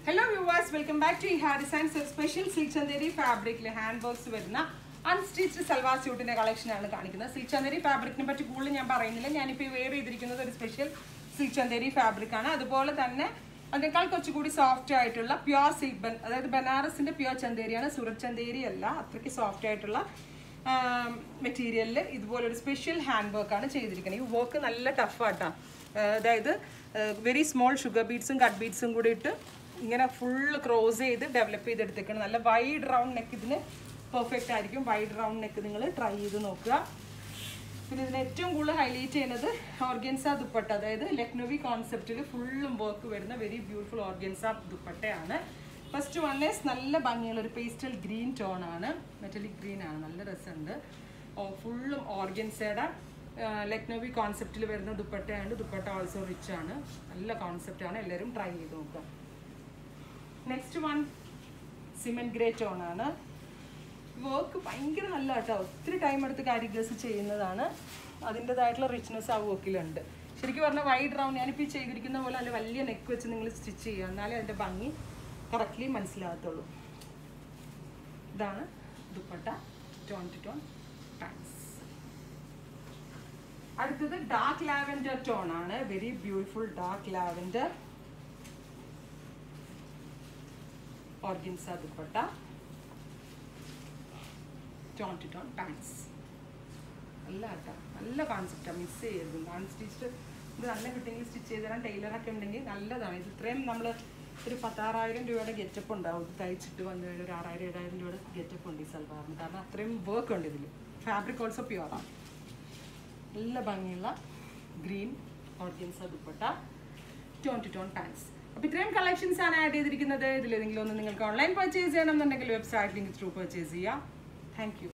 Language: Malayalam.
hello viewers welcome back to ഹാ ഡിസൈൻസ് സ്പെഷ്യൽ സിൽക്ക് ചന്തേരി ഫാബ്രിക്കിൽ ഹാൻഡ് വർക്ക്സ് വരുന്ന അൺസ്റ്റിച്ച് സൽവാർ സ്യൂട്ടിന്റെ കളക്ഷനാണ് കാണിക്കുന്നത് സിൽക്ക് ചന്തേരി ഫാബ്രിക്കിനെ പറ്റി കൂടുതൽ ഞാൻ പറയുന്നില്ല ഞാനിപ്പോൾ വെയർ ചെയ്തിരിക്കുന്നത് ഒരു സ്പെഷ്യൽ സിൽക്ക് ചന്തേരി ഫാബ്രിക് ആണ് അതുപോലെ തന്നെ അതിനേക്കാൾ കുറച്ചുകൂടി സോഫ്റ്റ് ആയിട്ടുള്ള പ്യുവർ സിൽക്ക് ബൻ അതായത് ബനാറസിന്റെ പ്യുവർ ചന്തേരിയാണ് സൂറത്ത് ചന്തേരി അല്ല അത്രയ്ക്ക് സോഫ്റ്റ് ആയിട്ടുള്ള മെറ്റീരിയലിൽ ഇതുപോലൊരു സ്പെഷ്യൽ ഹാൻഡ് വർക്കാണ് ചെയ്തിരിക്കുന്നത് ഈ വർക്ക് നല്ല ടഫാട്ടാണ് അതായത് വെരി സ്മോൾ ഷുഗർ ബീഡ്സും കട്ട് ബീഡ്സും കൂടി ഇട്ട് ഇങ്ങനെ ഫുള്ള് ക്രോസ് ചെയ്ത് ഡെവലപ്പ് ചെയ്തെടുത്തേക്കണം നല്ല വൈഡ് റൗണ്ട് നെക്ക് ഇതിന് പെർഫെക്റ്റ് ആയിരിക്കും വൈഡ് റൗണ്ട് നെക്ക് നിങ്ങൾ ട്രൈ ചെയ്ത് നോക്കുക പിന്നെ ഇതിന് ഏറ്റവും കൂടുതൽ ഹൈലൈറ്റ് ചെയ്യുന്നത് ഓർഗൻസ ദുപ്പട്ട അതായത് ലക്നോവി കോൺസെപ്റ്റിൽ ഫുള്ളും വർക്ക് വരുന്ന വെരി ബ്യൂട്ടിഫുൾ ഓർഗൻസ ദുപ്പട്ടയാണ് ഫസ്റ്റ് വൺ ഈസ് നല്ല ഭംഗിയുള്ള ഒരു പേസ്റ്റൽ ഗ്രീൻ ടോൺ ആണ് മെറ്റലിക് ഗ്രീൻ ആണ് നല്ല രസമുണ്ട് ഫുള്ളും ഓർഗൻസയുടെ ലക്നോവി കോൺസെപ്റ്റിൽ വരുന്ന ദുപ്പട്ടയാണ് ദുപ്പട്ട ഓൾസോ റിച്ച് ആണ് നല്ല കോൺസെപ്റ്റ് ആണ് എല്ലാവരും ട്രൈ ചെയ്ത് നോക്കുക next one cement grey tone ആണ് വർക്ക് ഭയങ്കര നല്ല കേട്ടോ ഒത്തിരി ടൈം എടുത്ത് കാരിഗേഴ്സ് ചെയ്യുന്നതാണ് അതിൻ്റെതായിട്ടുള്ള റിച്ച്നെസ് ആ വർക്കിലുണ്ട് ശരിക്കും പറഞ്ഞാൽ വൈഡ് റൗണ്ട് ഞാനിപ്പോൾ ഈ ചെയ്തിരിക്കുന്ന പോലെ നല്ല വലിയ നെക്ക് വെച്ച് നിങ്ങൾ സ്റ്റിച്ച് ചെയ്യുക എന്നാലേ അതിൻ്റെ ഭംഗി കറക്റ്റ്ലി മനസ്സിലാകത്തുള്ളൂ ഇതാണ് dupatta tone to tone pants അടുത്തത് ഡാർക്ക് ലാവൻഡർ ടോൺ ആണ് very beautiful dark lavender organza dupatta tone to tone pants നല്ല കേട്ടോ നല്ല കോൺസെപ്റ്റാണ് മിസ് ചെയ്യരുത് അൺസ്റ്റിച്ച് ഇത് നല്ല കിട്ടിയെങ്കിൽ സ്റ്റിച്ച് ചെയ്ത് തരാൻ ടൈലറൊക്കെ ഉണ്ടെങ്കിൽ നല്ലതാണ് ഇത് ഇത്രയും നമ്മൾ ഒരു പത്താറായിരം രൂപയുടെ ഗെറ്റപ്പ് ഉണ്ടാവും ഇത് തയ്ച്ചിട്ട് വന്നു കഴിഞ്ഞാൽ ഒരു ആറായിരം ഏഴായിരം രൂപയുടെ ഗെറ്റപ്പ് ഉണ്ട് ഈ സൽവാറിന് കാരണം അത്രയും വർക്ക് ഉണ്ട് ഇതിൽ ഫാബ്രിക് ഓൾസോ പ്യുവറാണ് നല്ല ഭംഗിയുള്ള green organza dupatta tone to tone pants അപ്പോൾ ഇത്രയും കളക്ഷൻസ് ആണ് ആഡ് ചെയ്തിരിക്കുന്നത് ഇതിലേതെങ്കിലും ഒന്ന് നിങ്ങൾക്ക് ഓൺലൈൻ പർച്ചേസ് ചെയ്യണമെന്നുണ്ടെങ്കിൽ വെബ്സൈറ്റ് ലിങ്ക് ത്രൂ പർച്ചേസ് ചെയ്യാം താങ്ക് യു